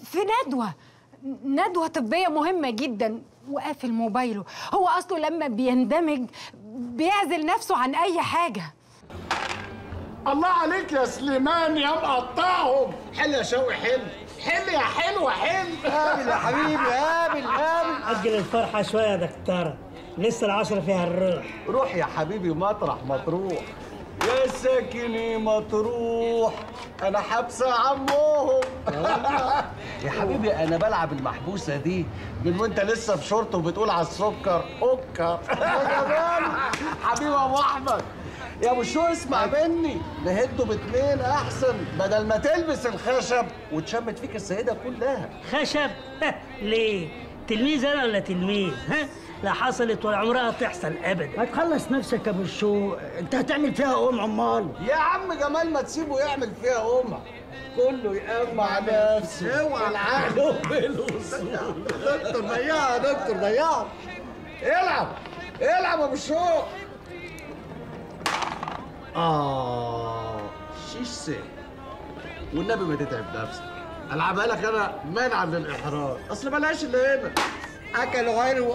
في ندوة ندوة طبية مهمة جدا وقافل موبايله هو أصله لما بيندمج بيعزل نفسه عن أي حاجة الله عليك يا سليمان يا مقطعهم حل يا شوقي حل حل يا حلوة حل قابل يا حبيبي قابل قابل أجل الفرحة شوية يا دكتورة لسه العشرة فيها الروح روح يا حبيبي مطرح مطروح يا ساكني مطروح انا حابسه عمهم يا حبيبي انا بلعب المحبوسه دي من وانت لسه في شورت وبتقول على السكر اوكر حبيبي ابو احمد يا ابو شو اسمع مني نهده باتنين احسن بدل ما تلبس الخشب وتشمت فيك السيده كلها خشب ليه؟ تلميذ أنا ولا تلميذ؟ ها؟ لا حصلت ولا عمرها تحصل أبدا ما تخلص نفسك يا ابو الشو انت هتعمل فيها ام عمال يا عم جمال ما تسيبه يعمل فيها أمة كله يقمع نفسه اوعى العقل وبالوصول دكتور ضيعها يا دكتور ضيعها العب العب يا ابو الشوق اه شيش سي والنبي ما تتعب نفسك العبها لك انا منعا للاحراج اصل ملهاش الا هنا اكلوا غيره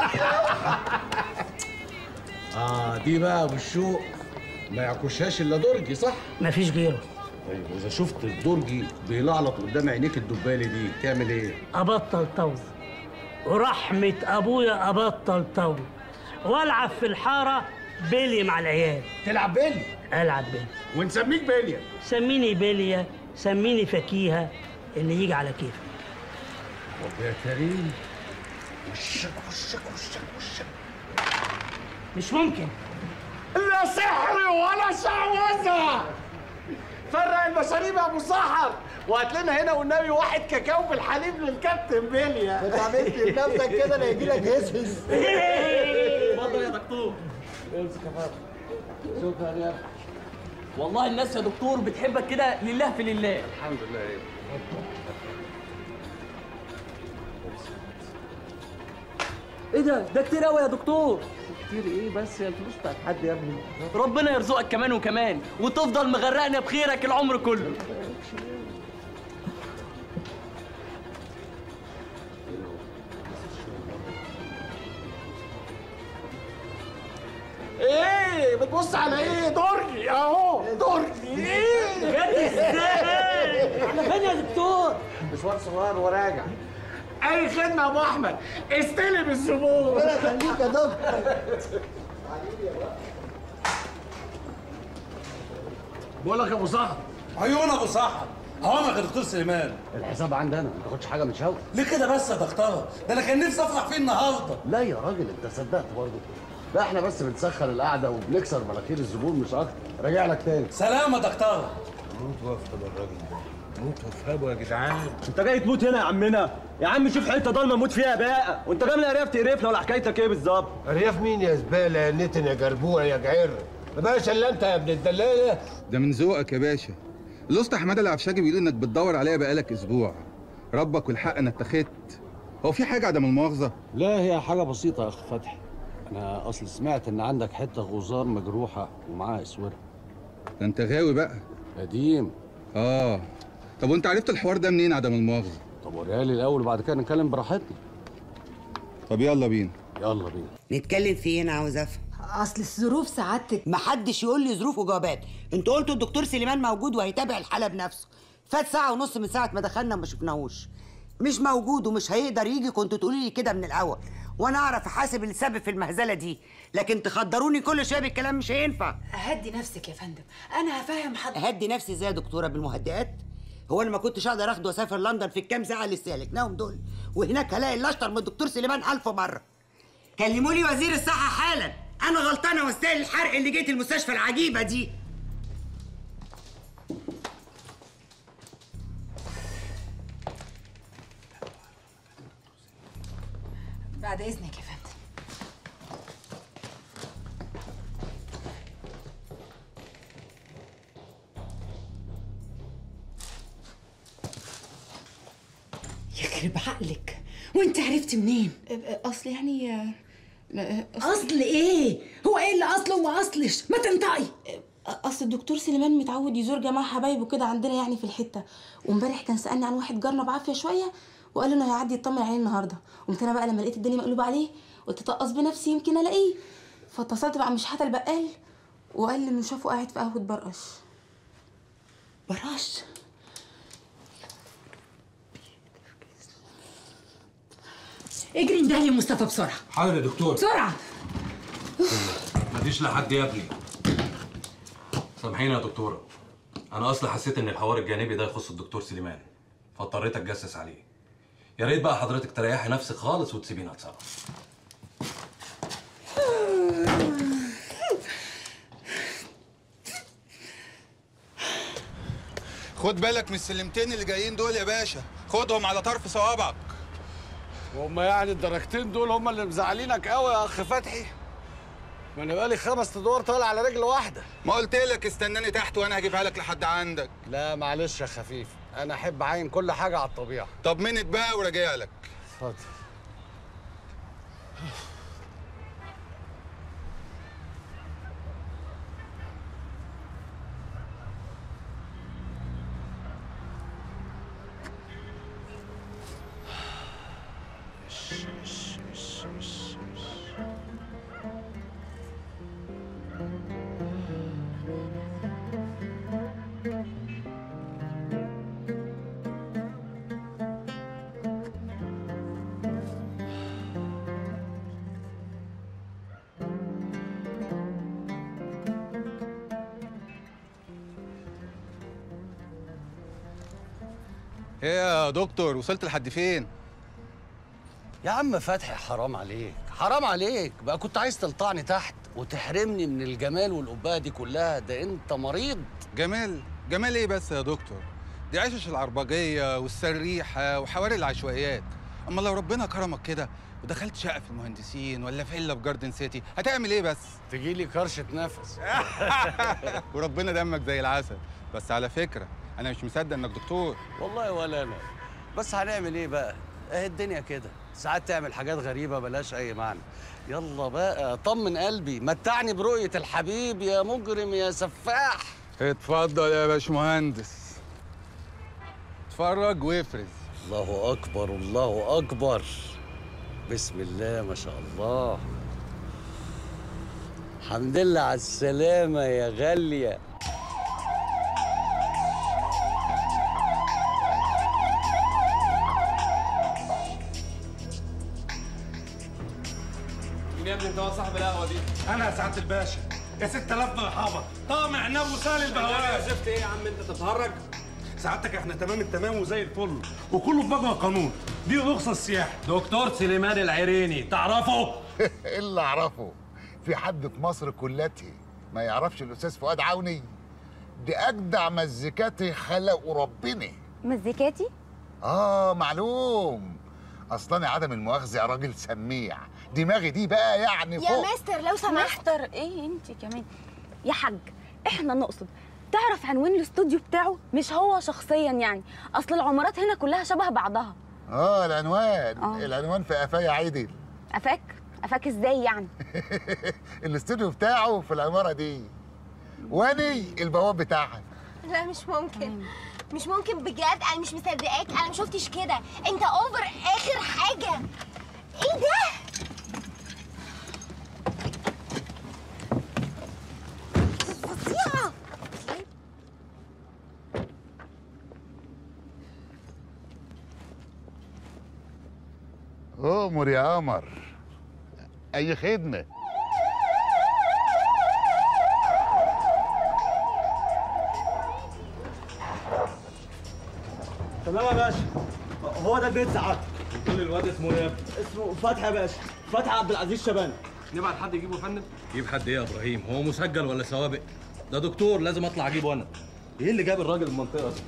اه دي بقى يا ابو الشوق ما يعكشهاش الا درجي صح؟ مفيش غيره طيب واذا شفت الدرجي بيلعلط قدام عينيك الدبالي دي تعمل ايه؟ أبطل طول ورحمة أبويا أبطل طول وألعب في الحارة بيلي مع العيال تلعب بيلي ألعب بيلي ونسميك بيليا سميني بيليا سميني فكيهة اللي يجي على كيفك طب يا كريم وشك وشك وشك وشك مش ممكن لا سحر ولا شعوذة فرق المشاريب يا ابو سحر وهات لنا هنا والنبي واحد كاكاو بالحليب للكابتن بيليا انت عملت لنفسك كده لا يجي لك هسهس اتفضل يا دكتور امسك يا فندم شكرا يا ابني والله الناس يا دكتور بتحبك كده لله في لله الحمد لله ايه ايه ده ده كتير قوي يا دكتور كتير ايه بس يا الفلوس بتاعت حد يا ابني ربنا يرزقك كمان وكمان وتفضل مغرقنا بخيرك العمر كله ايه بتبص على ايه درجي اهو درجي ايه احنا فين يا دكتور مشوار صغير وراجع اي خدمة يا ابو احمد استلم الزبون ربنا يخليك يا دكتور بقول لك يا ابو صاحب عيون ابو صحر اوامرك يا دكتور سليمان الحساب عندنا ما تاخدش حاجه من شوقي ليه كده بس يا دكتوره ده انا كان نفسي افرح فيه النهارده لا يا راجل انت صدقت برضه لا احنا بس بنسخن القعده وبنكسر مناخير الزبون مش اكتر راجع لك تاني سلام يا دكتوره موت وافقد الراجل ده موت وافهمه يا جدعان انت جاي تموت هنا يا عمنا يا عم شوف حته ضلمه موت فيها بقى وانت جاي من الارياف تقرفنا ولا حكايتك ايه بالظبط ارياف مين يا زباله يا نتن يا جربوع يا جعر ما بقاش الا انت يا ابن الدلاله ده من ذوقك يا باشا الاسطى حماده العفشاجي بيقول انك بتدور عليا بقالك اسبوع ربك والحق انا اتخذت هو في حاجه عدم المؤاخذه لا هي حاجه بسيطه يا اخ فتحي انا اصل سمعت ان عندك حته غزار مجروحه ومعاها اسوره ده انت غاوي بقى قديم اه طب وانت عرفت الحوار ده منين عدم المؤاخذه طب وريها لي الاول وبعد كده نتكلم براحتنا طب يلا بينا يلا بينا نتكلم في ايه انا عاوز افهم أصل الظروف سعادتك محدش يقول لي ظروف وجوابات انتوا قلتوا الدكتور سليمان موجود وهيتابع الحاله بنفسه فات ساعه ونص من ساعه ما دخلنا وما شفناهوش مش موجود ومش هيقدر يجي كنتوا تقولوا لي كده من الاول وانا اعرف احاسب اللي سبب في المهزله دي لكن تخدروني كل شويه بالكلام مش هينفع هدي نفسك يا فندم أنا هفهم حضرتك اهدي نفسي ازاي يا دكتوره بالمهدئات هو انا ما كنتش اقدر اخده واسافر لندن في الكام ساعه اللي استهلكناهم دول وهناك هلاقي اللي اشطر من الدكتور سليمان الف مره كلموا لي وزير الصحه حالا انا غلطانه واستاهل الحرق اللي جيت المستشفى العجيبه دي بعد إذنك يا فندم يخرب عقلك وانت عرفتي منين اصل يعني لا، اصل ايه هو ايه اللي اصله وما اصلش ما تنطقي اصل الدكتور سليمان متعود يزور جماعه حبايبه كده عندنا يعني في الحته وامبارح كان سالني عن واحد جارنا بعافيه شويه وقال لي انه هيعدي يطمن عليه النهارده قمت انا بقى لما لقيت الدنيا مقلوبه عليه قلت اطقص بنفسي يمكن الاقيه فاتصلت بقى مش حتى البقال وقال لي انه شافه قاعد في قهوه برقش برقش اجري انده لي مصطفى بسرعه حاضر يا دكتور بسرعه ما تجيش لحد يا ابني سامحيني يا دكتوره انا اصلا حسيت ان الحوار الجانبي ده يخص الدكتور سليمان فاضطريت اتجسس عليه يا ريت بقى حضرتك تريحي نفسك خالص وتسيبيني اتصرف خد بالك من السلمتين اللي جايين دول يا باشا خدهم على طرف صوابعك وهم يعني الدرجتين دول هم اللي مزعلينك قوي يا اخ فتحي ما انا بقالي خمس ادوار طالع على رجل واحده ما قلت لك استناني تحت وانا هجيبها لك لحد عندك لا معلش يا خفيف انا احب اعين كل حاجه على الطبيعه طب منت بقى وراجع لك اتفضل ايه يا دكتور وصلت لحد فين يا عم فتحي حرام عليك حرام عليك بقى كنت عايز تلطعني تحت وتحرمني من الجمال والقباء دي كلها ده انت مريض جمال جمال ايه بس يا دكتور دي عشش العربجيه والسريحه وحواري العشوائيات اما لو ربنا كرمك كده ودخلت شقه في المهندسين ولا فيلا في جاردن سيتي هتعمل ايه بس تجي لي كرشه نفس وربنا دمك زي العسل بس على فكره انا مش مصدق انك دكتور والله ولا انا بس هنعمل ايه بقى اهي الدنيا كده ساعات تعمل حاجات غريبه بلاش اي معنى يلا بقى طمن قلبي متعني برؤيه الحبيب يا مجرم يا سفاح اتفضل يا باشمهندس اتفرج وافرز الله اكبر الله اكبر بسم الله ما شاء الله الحمد لله على السلامه يا غاليه مين يا ابني انت هو صاحب القهوه دي انا يا سعاده الباشا يا 6000 مرحبا طامع ناب وسال البهوات زفت ايه يا عم انت تتهرج سعادتك احنا تمام التمام وزي الفل وكله في مجمع قانون دي رخصه السياحه دكتور سليمان العريني تعرفه ايه اللي اعرفه في حد في مصر كلتي ما يعرفش الاستاذ فؤاد عوني دي اجدع مزيكاتي خلقه ربنا مزيكاتي اه معلوم اصلا عدم المؤاخذه يا راجل سميع دماغي دي بقى يعني يا فوق مستر لو سمحت مستر ايه انت كمان يا حاج احنا نقصد تعرف عنوان الاستوديو بتاعه مش هو شخصيا يعني اصل العمارات هنا كلها شبه بعضها اه العنوان آه. العنوان في قفايا عدل افاك افاك ازاي يعني الاستوديو بتاعه في العماره دي واني البواب بتاعها لا مش ممكن مش ممكن بجد انا مش مصدقاك انا ما شفتش كده انت اوفر اخر حاجه ايه ده فظيعه امر يا قمر اي خدمه تمام يا باشا هو ده البيت سعادتك قول الواد اسمه ايه يا ابني اسمه فتحي يا باشا فتحي عبد العزيز شبانه نبعت حد يجيبه يا فندم جيب حد ايه يا ابراهيم هو مسجل ولا سوابق ده دكتور لازم اطلع اجيبه انا ايه اللي جاب الراجل المنطقه دي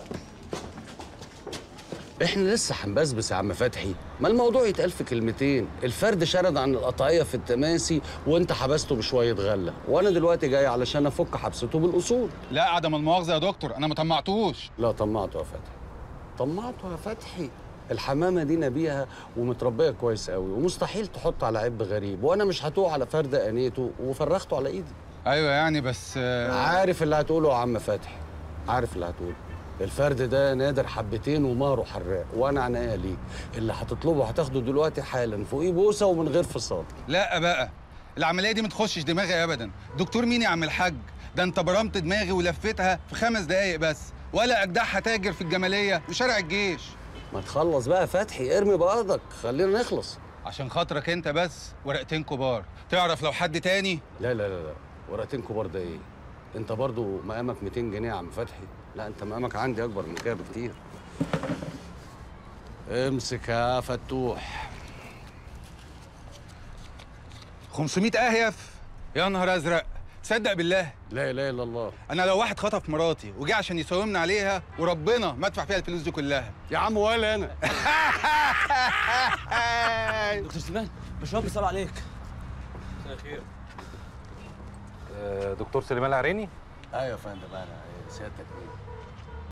احنا لسه هنبسبس يا عم فتحي ما الموضوع يتقال في كلمتين الفرد شرد عن القطعيه في التماسي وانت حبسته بشويه غله وانا دلوقتي جاي علشان افك حبسته بالاصول لا عدم المؤاخذه يا دكتور انا ما طمعتوش لا طمعته يا فتحي طمعته يا فتحي الحمامه دي نبيها ومتربيه كويس قوي ومستحيل تحط على عب غريب وانا مش هتوه على فرد انيته وفرخته على ايدي ايوه يعني بس آه، عارف اللي هتقوله يا عم فتحي عارف اللي هتقوله الفرد ده نادر حبتين ومهره حراق وانا عناية ليه اللي هتطلبه هتاخده دلوقتي حالا فوقيه بوسه ومن غير فصال لا بقى العمليه دي ما تخشش دماغي ابدا دكتور مين يا عم الحاج ده انت برمت دماغي ولفتها في خمس دقايق بس ولا اجدعها تاجر في الجماليه وشارع الجيش ما تخلص بقى فتحي ارمي بقضك خلينا نخلص عشان خاطرك انت بس ورقتين كبار تعرف لو حد تاني لا لا لا لا ورقتين كبار ده ايه انت برضو مقامك 200 جنيه يا عم فتحي لا انت مقامك عندي اكبر من كده بكتير امسك يا فتوح 500 اهيف يا نهار ازرق تصدق بالله لا اله الا الله انا لو واحد خطف مراتي وجه عشان يساومني عليها وربنا ما ادفع فيها الفلوس دي كلها يا عم ولا انا دكتور سليمان باشمهندس بيسأل عليك مساء الخير دكتور سليمان العريني ايوه يا فندم انا سيادتك مين